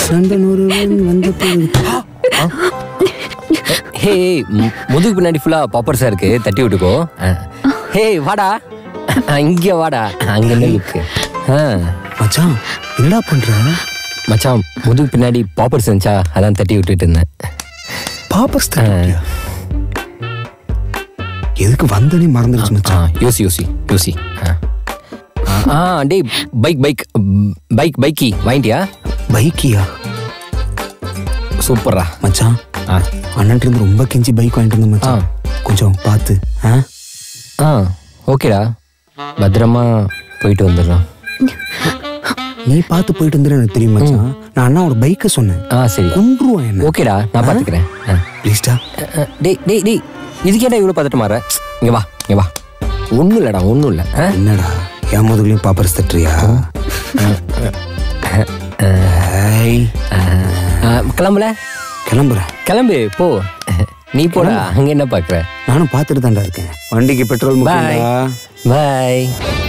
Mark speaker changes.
Speaker 1: நண்பன் ஒருவன் வந்த போது
Speaker 2: ஹே மு- முதுகு பின்னாடி ஃபுல்லா பாப்பர்ஸா இருக்கு தட்டி விட்டுக்கோ ஹே வாடா இங்க வாடா அங்க என்ன இருக்கு
Speaker 1: மச்சான் என்னடா பண்ற
Speaker 2: மச்சான் முதுகு பின்னாடி பாப்பர்ஸ் இருந்துச்சா அதான் தட்டி விட்டுட்டு இருந்தேன்
Speaker 1: பாப்பர்ஸ் எதுக்கு வந்தனே மறந்துடுச்சு மச்சான்
Speaker 2: ஆ, யோசி யோசி யோசி ஆ. ஆ, ஆ டேய் பைக் பைக் பைக் பைக்கி வாங்கிட்டியா
Speaker 1: பைக்கியா
Speaker 2: சூப்பர்ரா
Speaker 1: மச்சான்
Speaker 2: ஆ
Speaker 1: அண்ணன்ட்டு இருந்து ரொம்ப கெஞ்சி பைக் வாங்கிட்டு வந்தேன் மச்சான் கொஞ்சம் பார்த்து ஆ
Speaker 2: ஆ ஓகேடா பத்திரமா போயிட்டு வந்துடலாம்
Speaker 1: நீ பார்த்து போயிட்டு வந்துடு எனக்கு தெரியும் மச்சான் நான் அண்ணாவோட பைக்கை சொன்னேன்
Speaker 2: ஆ சரி
Speaker 1: கொன்றுவான் என்ன
Speaker 2: ஓகேடா நான் பார்த்துக்கிறேன் ஆ.
Speaker 1: ப்ளீஸ்டா
Speaker 2: அ, டேய் டேய் டேய் இதுக்கேடா இவ்வளோ பார்த்துட்டு மாற இங்க வா இங்க வா ஒன்றும் இல்லைடா ஒன்றும் இல்லை ஆ
Speaker 1: என்னடா என் முதுகுலையும் பாப்பர்ஸ் தட்டுறியா ஏய்,
Speaker 2: ஆ, கிளம்புல
Speaker 1: கிளம்புறேன்
Speaker 2: கிளம்பு போ நீ போடா அங்க என்ன பார்க்குற
Speaker 1: நானும் பார்த்துட்டு தான்டா இருக்கேன் வண்டிக்கு பெட்ரோல்
Speaker 2: பாய்
Speaker 1: முக்கியம்டா
Speaker 2: பாய்